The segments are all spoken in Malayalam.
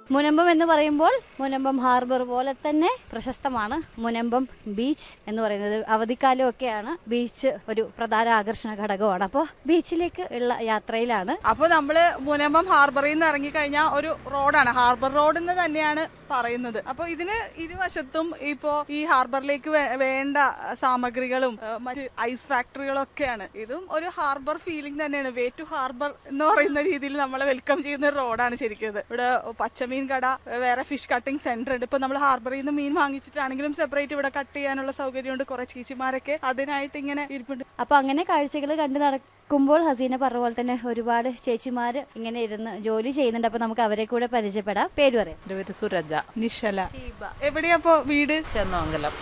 മുനമ്പം എന്ന് പറയുമ്പോൾ മുനമ്പം ഹാർബർ പോലെ തന്നെ പ്രശസ്തമാണ് മുനമ്പം ബീച്ച് എന്ന് പറയുന്നത് അവധിക്കാലമൊക്കെയാണ് ബീച്ച് ഒരു പ്രധാന ആകർഷണ ഘടകമാണ് അപ്പോൾ ബീച്ചിലേക്ക് ഉള്ള യാത്രയിലാണ് അപ്പോൾ നമ്മൾ മുനമ്പം ഹാർബറിൽ നിന്ന് ഇറങ്ങിക്കഴിഞ്ഞാൽ ഒരു റോഡാണ് ഹാർബർ റോഡ് എന്ന് തന്നെയാണ് പറയുന്നത് അപ്പോൾ ഇതിന് ഇരുവശത്തും ഇപ്പോൾ ഈ ഹാർബറിലേക്ക് വേ- വേണ്ട സാമഗ്രികളും ഏഹ്, മറ്റ് ഐസ് ഫാക്ടറികളും ഒക്കെയാണ് ഇതും ഒരു ഹാർബർ ഫീലിംഗ് തന്നെയാണ് വേ ടു ഹാർബർ എന്ന് പറയുന്ന രീതിയിൽ നമ്മളെ വെൽക്കം ചെയ്യുന്ന ഒരു റോഡാണ് ശരിക്കും ഇത് ഇവിടെ പച്ചമീൻ കട വേറെ ഫിഷ് കട്ടിംഗ് സെന്റർ ഉണ്ട് ഇപ്പൊ നമ്മൾ ഹാർബറിൽ നിന്ന് മീൻ വാങ്ങിച്ചിട്ടാണെങ്കിലും സെപ്പറേറ്റ് ഇവിടെ കട്ട് ചെയ്യാനുള്ള സൗകര്യമുണ്ട് കുറെ ചേച്ചിമാരൊക്കെ അതിനായിട്ട് ഇങ്ങനെ ഇരിപ്പുണ്ട് അപ്പോൾ അങ്ങനെ കാഴ്ചകൾ കണ്ടു നടക്കുമ്പോൾ ഹസീന പറഞ്ഞ പോലെ തന്നെ ഒരുപാട് ചേച്ചിമാർ ഇങ്ങനെ ഇരുന്ന് ജോലി ചെയ്യുന്നുണ്ട് അപ്പോൾ നമുക്ക് അവരെ കൂടെ പരിചയപ്പെടാം പേര് പറയാം എൻ്റെ പേര് സുരജ നിഷല എവിടെയാപ്പോ വീട് ചെന്നമംഗലം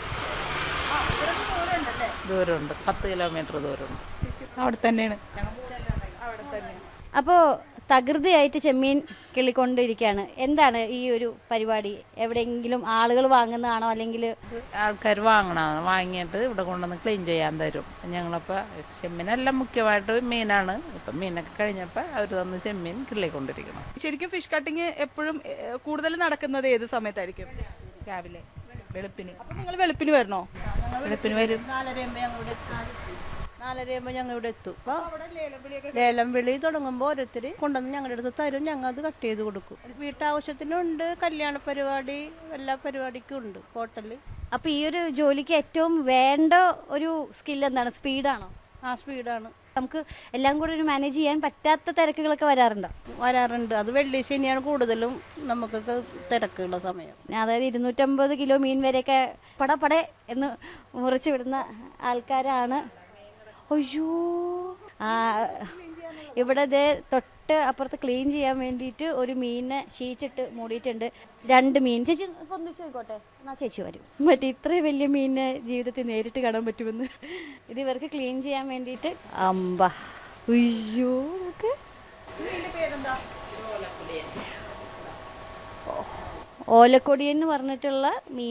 ദൂരമുണ്ട് പത്ത് കിലോമീറ്റർ ദൂരമുണ്ട് അവിടെ തന്നെയാണ് അപ്പോൾ തകൃതിയായിട്ട് ചെമ്മീൻ കിളിക്കൊണ്ടിരിക്കുകയാണ് എന്താണ് ഈ ഒരു പരിപാടി എവിടെയെങ്കിലും ആളുകൾ വാങ്ങുന്നതാണോ അല്ലെങ്കിൽ ആൾക്കാർ വാങ്ങണതാണ് വാങ്ങിയിട്ട് ഇവിടെ കൊണ്ടുവന്ന് ക്ലീൻ ചെയ്യാൻ തരും ഞങ്ങളപ്പോൾ ചെമ്മീനെല്ലാം മുഖ്യമായിട്ട് മീനാണ് ഇപ്പം മീനൊക്കെ കഴിഞ്ഞപ്പോൾ അവർ തന്ന് ചെമ്മീൻ കിള്ളിക്കൊണ്ടിരിക്കണം ശരിക്കും ഫിഷ് കട്ടിങ് എപ്പോഴും കൂടുതൽ നടക്കുന്നത് ഏത് സമയത്തായിരിക്കും രാവിലെ വെളുപ്പിന് അപ്പൊ നിങ്ങൾ വെളുപ്പിന് വരണോ വെളുപ്പിന് വരും നാലരയാകുമ്പോൾ ഞങ്ങൾ ഇവിടെ നാലരയാകുമ്പോൾ ഞങ്ങൾ ഇവിടെ എത്തും അപ്പോൾ ലേലം വിളി തുടങ്ങുമ്പോൾ ഓരോരുത്തർ കൊണ്ടുവന്ന് ഞങ്ങളുടെ അടുത്ത് തരും ഞങ്ങൾ അത് കട്ട് ചെയ്ത് കൊടുക്കും വീട്ടാവശ്യത്തിനുണ്ട് കല്യാണ പരിപാടി എല്ലാ പരിപാടിക്കും ഉണ്ട് ഹോട്ടലിൽ അപ്പോൾ ഈ ഒരു ജോലിക്ക് ഏറ്റവും വേണ്ട ഒരു സ്കിൽ എന്താണ് സ്പീഡാണോ ആ സ്പീഡാണ് നമുക്ക് എല്ലാം കൂടെ ഒരു മാനേജ് ചെയ്യാൻ പറ്റാത്ത തിരക്കുകളൊക്കെ വരാറുണ്ടോ വരാറുണ്ട് അത് വെള്ളി ശനിയാണ് കൂടുതലും നമുക്കൊക്കെ തിരക്കുള്ള സമയം അതായത് ഇരുന്നൂറ്റമ്പത് കിലോ മീൻ വരെയൊക്കെ പടപടെ എന്ന് മുറിച്ച് വിടുന്ന ആൾക്കാരാണ് അയ്യോ ആ ഇവിടെ ദേ തൊട്ട് അപ്പുറത്ത് ക്ലീൻ ചെയ്യാൻ വേണ്ടിയിട്ട് ഒരു മീനിനെ ഷീറ്റിട്ട് മൂടിയിട്ടുണ്ട് രണ്ട് മീൻ ചേച്ചി ഇപ്പൊ ഒന്ന് ചോദിക്കോട്ടെ എന്നാ ചേച്ചി വരും മറ്റേ ഇത്രയും വലിയ മീനിനെ ജീവിതത്തിൽ നേരിട്ട് കാണാൻ പറ്റുമെന്ന് ഇത് ഇവർക്ക് ക്ലീൻ ചെയ്യാൻ വേണ്ടിയിട്ട് അമ്പ അയ്യോ നോക്ക് ഓലക്കൊടിയൻ എന്ന് പറഞ്ഞിട്ടുള്ള മീൻ